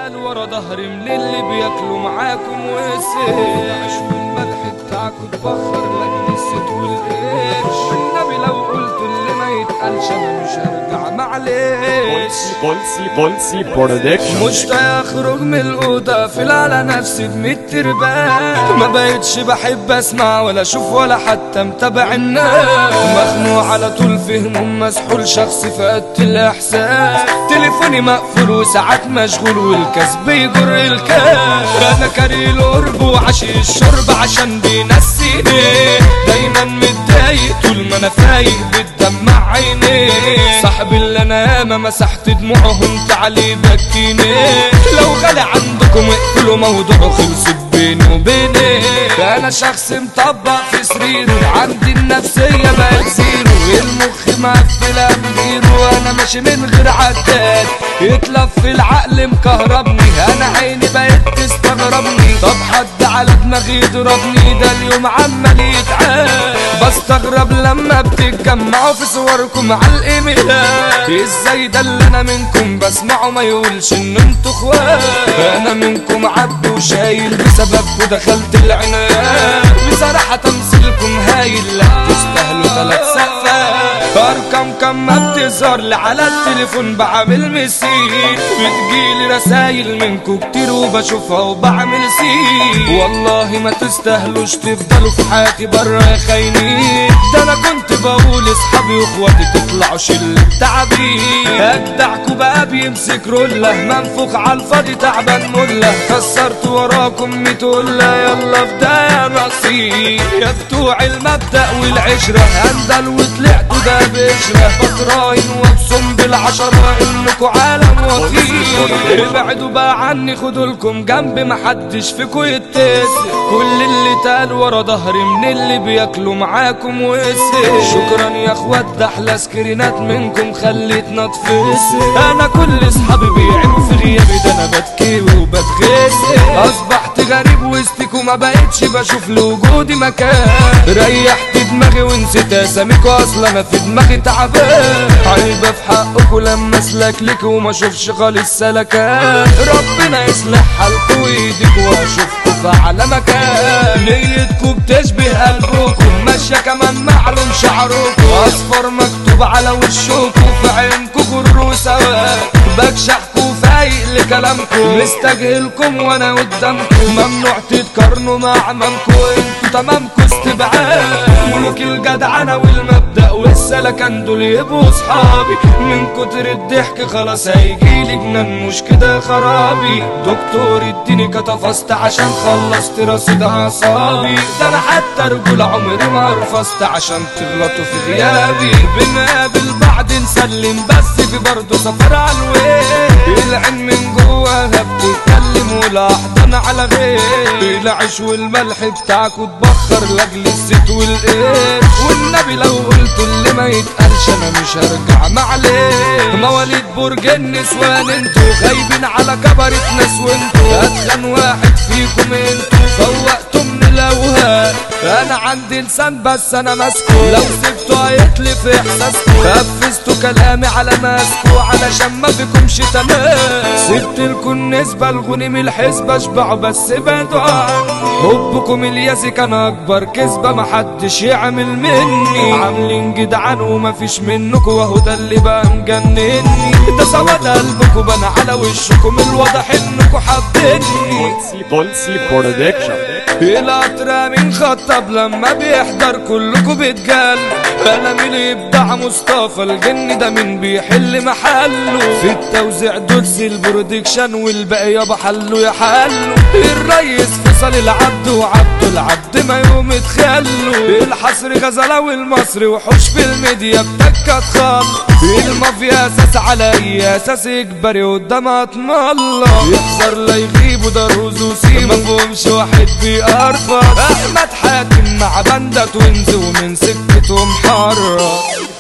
اتقال ورا ظهري من اللي بياكلوا معاكم وسير العيش والملح بتاعكم اتبخر لاجل الست والقرش والنبي لو قلت اللي ما يتقالش انا مش هرجع معلش بولسي بولسي برودكشن مشتاق اخرج من الاوضه اقفل على نفسي بميت تربان ما بقتش بحب اسمع ولا اشوف ولا حتى متابع الناس مخنوق على طول في هموم مسحول شخص فقدت الاحساس تليفوني مقفول وساعات مشغول والكاس بيجر الكاس انا كاري القرب وعشي الشرب عشان بينسيني دايما متضايق طول ما انا فايق بتدمع عيني صاحبي اللي انا ياما مسحت دموعه انت عليه بكيني لو غالي عندكم اقفلوا موضوعه خلصت بيني وبيني انا شخص مطبق في سريره عندي النفسية بقت زيرو المخ مقفل اميره وانا ماشي من غير عداد يتلف في العقل مكهربني انا عيني بقت تستغربني طب حد على دماغي يضربني ده اليوم عمال يتعاد بستغرب لما بتتجمعوا في صوركم على الايميلات ازاي ده اللي انا منكم بسمعه ما يقولش ان انتوا اخوات انا منكم عبد وشايل بسببكم دخلت العناد بصراحة تمثيلكم هايل لا تستاهلوا ثلاث سقفات ارقام كم ما بتظهر لي على التليفون بعمل مسير بتجيلي رسايل منكم كتير وبشوفها وبعمل سير والله ما تستاهلوش تفضلوا في حياتي برا يا خاينين ده انا كنت بقول اصحابي واخواتي تطلعوا شلة تعابين اجدعكوا بقى بيمسك رولة منفوخ على الفاضي تعبان ملة كسرت وراكم ميتولة يلا في ده يا نصيب يا بتوع المبدأ والعشرة هندل وطلعتوا ده بشرة بتراين وابصم بالعشرة انكوا عالم وطير ابعدوا بقى عني خدوا لكم جنب محدش فيكوا يتسق كل اللي تقال ورا ظهري من اللي بياكلوا معاكم وسق شكرا يا اخوات ده احلى سكرينات منكم خليتنا تفسق انا كل اصحابي بيعينوا في غيابي ده انا بتكي وبتغسل اصبحت غريب وسطكم ما بقتش بشوف لوجودي مكان ريحت دماغي ونسيت اساميكوا اصلا انا في دماغي تعبان عيبه في حقكوا لما اسلك لك وما اشوفش خالص سلكان ربنا يصلح حالكوا وايديكوا واشوفكوا في اعلى مكان نيتكوا بتشبه قلبكم ماشيه كمان معلوم شعركوا اصفر مكتوب على وشكوا في عينكوا غرور سواد بكشحكوا فايق لكلامكم مستجهلكم وانا قدامكم ممنوع تتقارنوا مع عمامكم انتوا تمامكم استبعاد ملوك الجدعنة والمبدأ والسلكان دول يبقوا صحابي من كتر الضحك خلاص هيجيلي جنان مش كده خرابي دكتور اديني كتفست عشان خلصت رصيد اعصابي ده انا حتى رجول عمري ما رفضت عشان تغلطوا في غيابي بنقابل بعض نسلم بس في برضه سفر على الويل العين من جواها بتتكلم والاحضان على غير العيش والملح بتاعكوا اتبخر لاجل الزيت والقرش والنبي لو قلت اللي ما يتقالش انا مش هرجع معلش مواليد برج النسوان انتوا غايبين على كبرة ناس وانتوا اتخن واحد فيكم انتوا فوقتوا من الاوهام انا عندي لسان بس انا ماسكه لو سبته هيتلف احساسكم نفذتوا كلامي على ماسكه علشان ما فيكمش تمام سبت لكم النسبة الغنم الحسبة اشبعوا بس ابعدوا عني حبكم الياسي كان اكبر كذبة محدش يعمل مني عاملين جدعان ومفيش منكم وهو ده اللي بقى مجنني ده سواد قلبكم بان على وشكم الواضح انكم حابيني بولسي بولسي برودكشن القطر من خطب لما بيحضر كلكم بيتجل انا مين يبدع مصطفى الجن ده مين بيحل محله في التوزيع دولس البرودكشن والباقي يابا حلو يا حلو الريس فيصل العبد وعبد العبد ما يوم اتخلوا الحصر غزلاوي المصري وحوش في الميديا بتكة تخلص المافيا اساس على اي اساس اجباري قدام الله يخسر لا يغيب وده رز وسيم ما فيهمش واحد بيقرفض احمد حاتم مع بندة توينز ومن سكته محرر